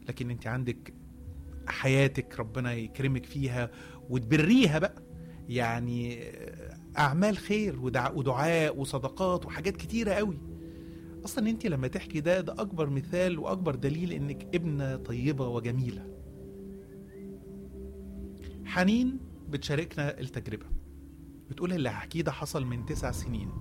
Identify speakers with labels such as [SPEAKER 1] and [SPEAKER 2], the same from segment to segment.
[SPEAKER 1] لكن انت عندك حياتك ربنا يكرمك فيها وتبريها بقى يعني اعمال خير ودع- ودعاء وصدقات وحاجات كتيره قوي اصلا انت لما تحكي ده ده اكبر مثال واكبر دليل انك ابنه طيبه وجميله حنين بتشاركنا التجربه بتقول اللي هحكيه ده حصل من تسع سنين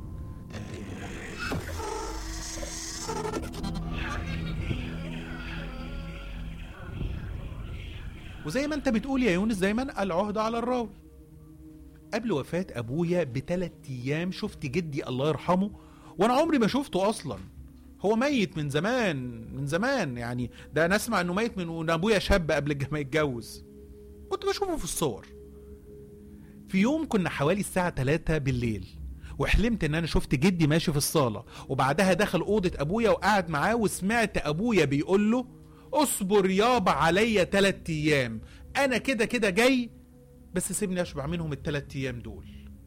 [SPEAKER 1] وزي ما انت بتقول يا يونس دايما العهد على الراوي قبل وفاة أبويا بثلاث أيام شفت جدي الله يرحمه وأنا عمري ما شفته أصلا هو ميت من زمان من زمان يعني ده أنا أسمع إنه ميت من وأنا أبويا شاب قبل الج- ما يتجوز كنت بشوفه في الصور في يوم كنا حوالي الساعة 3 بالليل وحلمت ان انا شفت جدي ماشي في الصالة وبعدها دخل اوضة ابويا وقعد معاه وسمعت ابويا بيقول له اصبر يابا عليا تلات ايام انا كده كده جاي بس سيبني اشبع منهم التلات ايام دول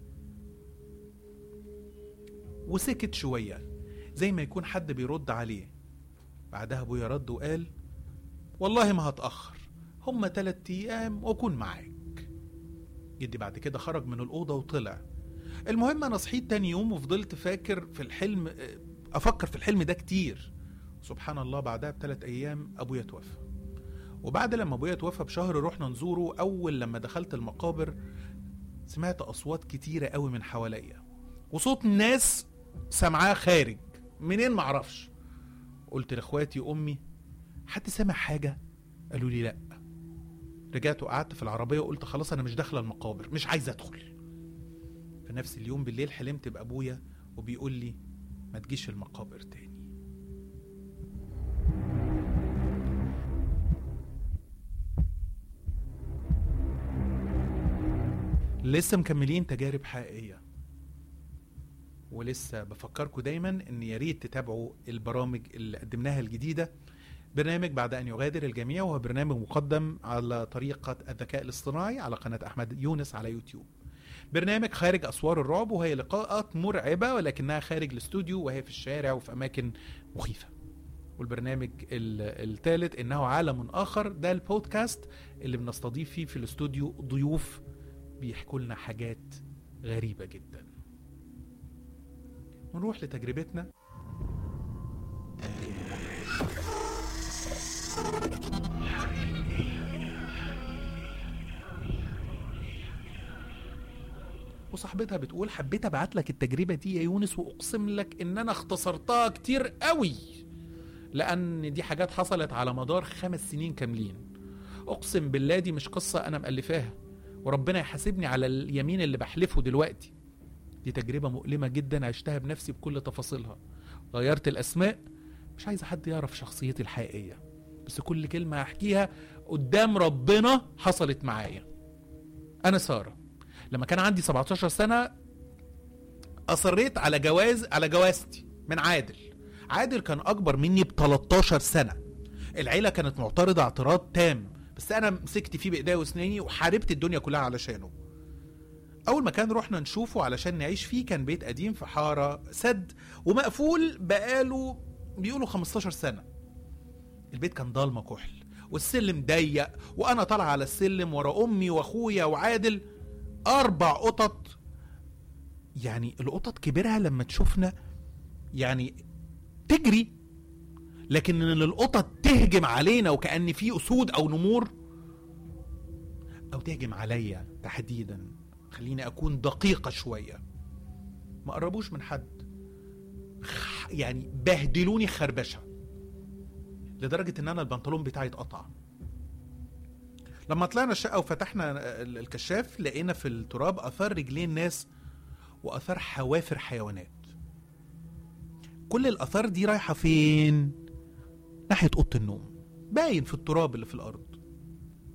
[SPEAKER 1] وسكت شوية زي ما يكون حد بيرد عليه بعدها ابويا رد وقال والله ما هتأخر هما تلات ايام واكون معاك جدي بعد كده خرج من الأوضة وطلع المهم أنا صحيت تاني يوم وفضلت فاكر في الحلم آه، أفكر في الحلم ده كتير سبحان الله بعدها بثلاث أيام أبويا توفى وبعد لما أبويا توفى بشهر رحنا نزوره أول لما دخلت المقابر سمعت أصوات كتيرة قوي من حواليا وصوت ناس سمعاه خارج منين معرفش قلت لاخواتي وامي حد سمع حاجه قالوا لي لا رجعت وقعدت في العربيه وقلت خلاص انا مش داخله المقابر مش عايز ادخل في نفس اليوم بالليل حلمت بابويا وبيقول لي ما تجيش المقابر تاني لسه مكملين تجارب حقيقيه ولسه بفكركم دايما ان يا ريت تتابعوا البرامج اللي قدمناها الجديده برنامج بعد ان يغادر الجميع وهو برنامج مقدم على طريقه الذكاء الاصطناعي على قناه احمد يونس على يوتيوب برنامج خارج اسوار الرعب وهي لقاءات مرعبه ولكنها خارج الاستوديو وهي في الشارع وفي اماكن مخيفه والبرنامج الثالث انه عالم اخر ده البودكاست اللي بنستضيف فيه في الاستوديو ضيوف بيحكوا لنا حاجات غريبه جدا نروح لتجربتنا وصاحبتها بتقول حبيت ابعت لك التجربه دي يا يونس واقسم لك ان انا اختصرتها كتير قوي لان دي حاجات حصلت على مدار خمس سنين كاملين اقسم بالله دي مش قصه انا مالفاها وربنا يحاسبني على اليمين اللي بحلفه دلوقتي دي تجربه مؤلمه جدا عشتها بنفسي بكل تفاصيلها غيرت الاسماء مش عايز حد يعرف شخصيتي الحقيقيه بس كل كلمه هحكيها قدام ربنا حصلت معايا انا ساره لما كان عندي 17 سنه اصريت على جواز على جوازتي من عادل عادل كان اكبر مني ب 13 سنه العيله كانت معترضه اعتراض تام بس انا مسكت فيه بايديا واسناني وحاربت الدنيا كلها علشانه اول مكان رحنا نشوفه علشان نعيش فيه كان بيت قديم في حاره سد ومقفول بقاله بيقولوا 15 سنه البيت كان ضلمه كحل والسلم ضيق وانا طالع على السلم ورا امي واخويا وعادل اربع قطط يعني القطط كبيرها لما تشوفنا يعني تجري لكن ان القطط تهجم علينا وكأن في اسود او نمور او تهجم عليا تحديدا خليني اكون دقيقة شوية ما قربوش من حد خ- يعني بهدلوني خربشة لدرجة ان انا البنطلون بتاعي اتقطع لما طلعنا الشقة وفتحنا ال- الكشاف لقينا في التراب اثار رجلين ناس واثار حوافر حيوانات كل الاثار دي رايحة فين ناحية اوضة النوم باين في التراب اللي في الارض